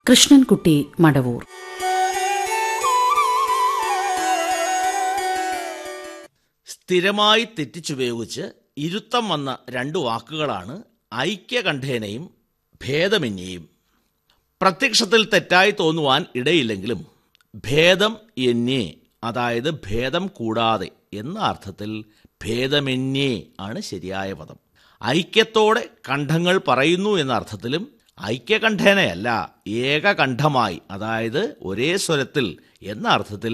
കൃഷ്ണൻകുട്ടി മടവൂർ സ്ഥിരമായി തെറ്റിച്ചുപയോഗിച്ച് ഇരുത്തം വന്ന രണ്ട് വാക്കുകളാണ് ഐക്യകണ്ഠേനയും ഭേദമെന്യയും പ്രത്യക്ഷത്തിൽ തെറ്റായി തോന്നുവാൻ ഇടയില്ലെങ്കിലും ഭേദം എന്നേ അതായത് ഭേദം കൂടാതെ എന്ന അർത്ഥത്തിൽ ഭേദമെന്യേ ആണ് ശരിയായ പദം ഐക്യത്തോടെ കണ്ഠങ്ങൾ പറയുന്നു എന്ന അർത്ഥത്തിലും ഐക്യകണ്ഠേനയല്ല ഏകകണ്ഠമായി അതായത് ഒരേ സ്വരത്തിൽ എന്ന അർത്ഥത്തിൽ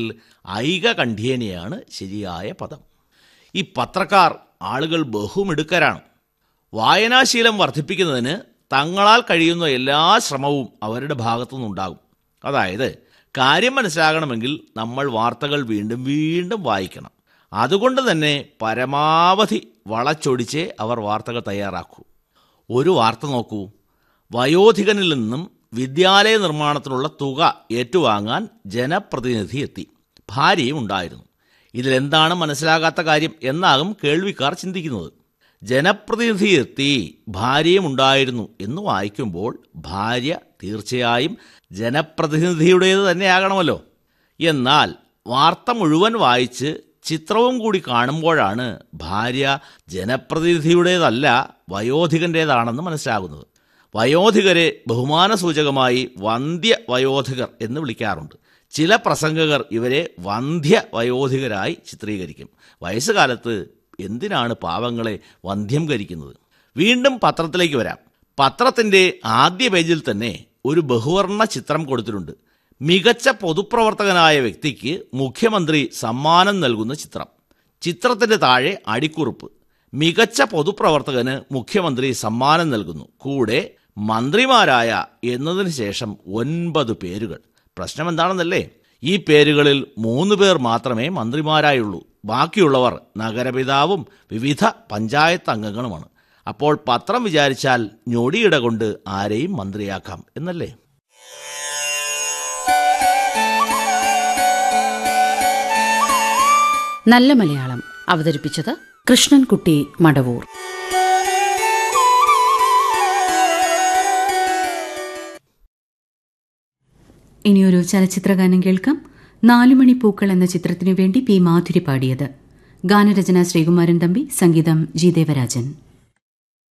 ഐകകണ്ഠേനയാണ് ശരിയായ പദം ഈ പത്രക്കാർ ആളുകൾ ബഹുമിടുക്കരാണ് വായനാശീലം വർദ്ധിപ്പിക്കുന്നതിന് തങ്ങളാൽ കഴിയുന്ന എല്ലാ ശ്രമവും അവരുടെ ഭാഗത്തുനിന്നുണ്ടാകും അതായത് കാര്യം മനസ്സിലാകണമെങ്കിൽ നമ്മൾ വാർത്തകൾ വീണ്ടും വീണ്ടും വായിക്കണം അതുകൊണ്ട് തന്നെ പരമാവധി വളച്ചൊടിച്ചേ അവർ വാർത്തകൾ തയ്യാറാക്കൂ ഒരു വാർത്ത നോക്കൂ വയോധികനിൽ നിന്നും വിദ്യാലയ നിർമ്മാണത്തിനുള്ള തുക ഏറ്റുവാങ്ങാൻ ജനപ്രതിനിധി എത്തി ഭാര്യയും ഉണ്ടായിരുന്നു ഇതിലെന്താണ് മനസ്സിലാകാത്ത കാര്യം എന്നാകും കേൾവിക്കാർ ചിന്തിക്കുന്നത് ജനപ്രതിനിധി എത്തി ഭാര്യയും ഉണ്ടായിരുന്നു എന്ന് വായിക്കുമ്പോൾ ഭാര്യ തീർച്ചയായും ജനപ്രതിനിധിയുടേത് തന്നെയാകണമല്ലോ എന്നാൽ വാർത്ത മുഴുവൻ വായിച്ച് ചിത്രവും കൂടി കാണുമ്പോഴാണ് ഭാര്യ ജനപ്രതിനിധിയുടേതല്ല വയോധികൻ്റേതാണെന്ന് മനസ്സിലാകുന്നത് വയോധികരെ ബഹുമാനസൂചകമായി വന്ധ്യ വയോധികർ എന്ന് വിളിക്കാറുണ്ട് ചില പ്രസംഗകർ ഇവരെ വന്ധ്യ വയോധികരായി ചിത്രീകരിക്കും വയസ്സുകാലത്ത് എന്തിനാണ് പാവങ്ങളെ വന്ധ്യംകരിക്കുന്നത് വീണ്ടും പത്രത്തിലേക്ക് വരാം പത്രത്തിന്റെ ആദ്യ പേജിൽ തന്നെ ഒരു ബഹുവർണ്ണ ചിത്രം കൊടുത്തിട്ടുണ്ട് മികച്ച പൊതുപ്രവർത്തകനായ വ്യക്തിക്ക് മുഖ്യമന്ത്രി സമ്മാനം നൽകുന്ന ചിത്രം ചിത്രത്തിന്റെ താഴെ അടിക്കുറിപ്പ് മികച്ച പൊതുപ്രവർത്തകന് മുഖ്യമന്ത്രി സമ്മാനം നൽകുന്നു കൂടെ മന്ത്രിമാരായ എന്നതിന് ശേഷം ഒൻപത് പേരുകൾ പ്രശ്നം എന്താണെന്നല്ലേ ഈ പേരുകളിൽ മൂന്ന് പേർ മാത്രമേ മന്ത്രിമാരായുള്ളൂ ബാക്കിയുള്ളവർ നഗരപിതാവും വിവിധ പഞ്ചായത്ത് അംഗങ്ങളുമാണ് അപ്പോൾ പത്രം വിചാരിച്ചാൽ ഞൊടിയിട കൊണ്ട് ആരെയും മന്ത്രിയാക്കാം എന്നല്ലേ നല്ല മലയാളം അവതരിപ്പിച്ചത് കൃഷ്ണൻകുട്ടി മടവൂർ ഇനിയൊരു ചലച്ചിത്രഗാനം കേൾക്കാം നാലുമണി പൂക്കൾ എന്ന ചിത്രത്തിനു വേണ്ടി പി മാധുരി പാടിയത് ഗാനരചന ശ്രീകുമാരൻ തമ്പി സംഗീതം ജി ദേവരാജൻ